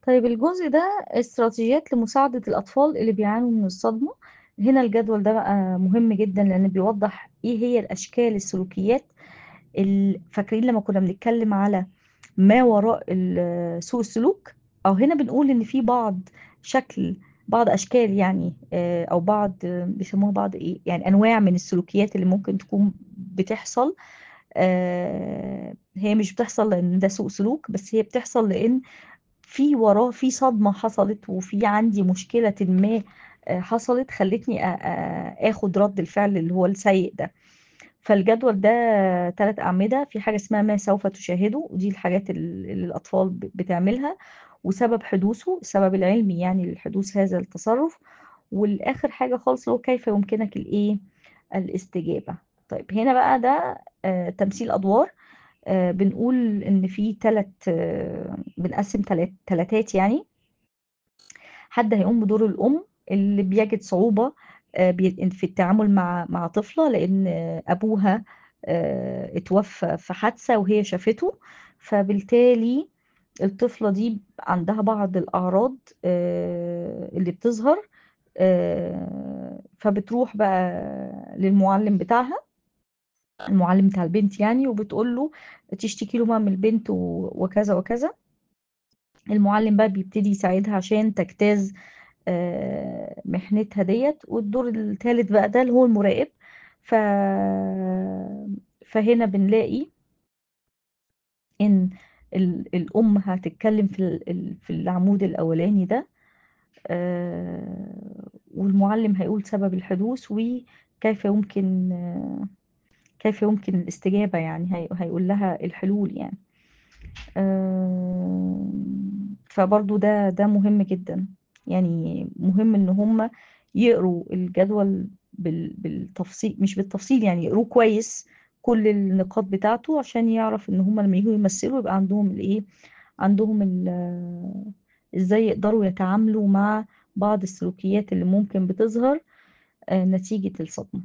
طيب الجزء ده استراتيجيات لمساعدة الأطفال اللي بيعانوا من الصدمة هنا الجدول ده بقى مهم جدا لأن بيوضح إيه هي الأشكال السلوكيات ال- فاكرين لما كنا بنتكلم على ما وراء ال- سوء السلوك أو هنا بنقول إن في بعض شكل بعض أشكال يعني آه، أو بعض آه، بيسموها بعض إيه يعني أنواع من السلوكيات اللي ممكن تكون بتحصل آه، هي مش بتحصل لأن ده سوء سلوك بس هي بتحصل لأن في وراه في صدمة حصلت وفي عندي مشكلة ما آه، حصلت خلتني آ- آ- اخد رد الفعل اللي هو السيء ده فالجدول ده ثلاث أعمدة في حاجة اسمها ما سوف تشاهده ودي الحاجات ال- اللي الأطفال ب- بتعملها وسبب حدوثه السبب العلمي يعني لحدوث هذا التصرف والآخر حاجة خالص اللي هو كيف يمكنك الإيه الاستجابة طيب هنا بقى ده آه، تمثيل أدوار آه، بنقول ان في تلت آه، بنقسم تلات تلاتات يعني حد هيقوم بدور الام اللي بيجد صعوبة آه، بي- في التعامل مع مع طفلة لان آه، ابوها آه، اتوفى في حادثة وهي شافته فبالتالي الطفلة دي عندها بعض الأعراض آه، اللي بتظهر آه، فبتروح بقى للمعلم بتاعها المعلم بتاع البنت يعني وبتقول له تشتكي له بقى من البنت و- وكذا وكذا المعلم بقى بيبتدي يساعدها عشان تجتاز آه، محنتها ديت والدور الثالث بقى ده اللي هو المراقب ف... فهنا بنلاقي ان ال- الام هتتكلم في ال- ال- في العمود الاولاني ده آه، والمعلم هيقول سبب الحدوث وكيف يمكن آه، كيف يمكن الاستجابة يعني هي- هيقول لها الحلول يعني آم، فبرضو ده ده مهم جدا يعني مهم ان هم يقروا الجدول بال- بالتفصيل مش بالتفصيل يعني يقروه كويس كل النقاط بتاعته عشان يعرف ان هم لما يجوا يمثلوا يبقى عندهم الايه عندهم ال- ازاي يقدروا يتعاملوا مع بعض السلوكيات اللي ممكن بتظهر آه، نتيجة الصدمة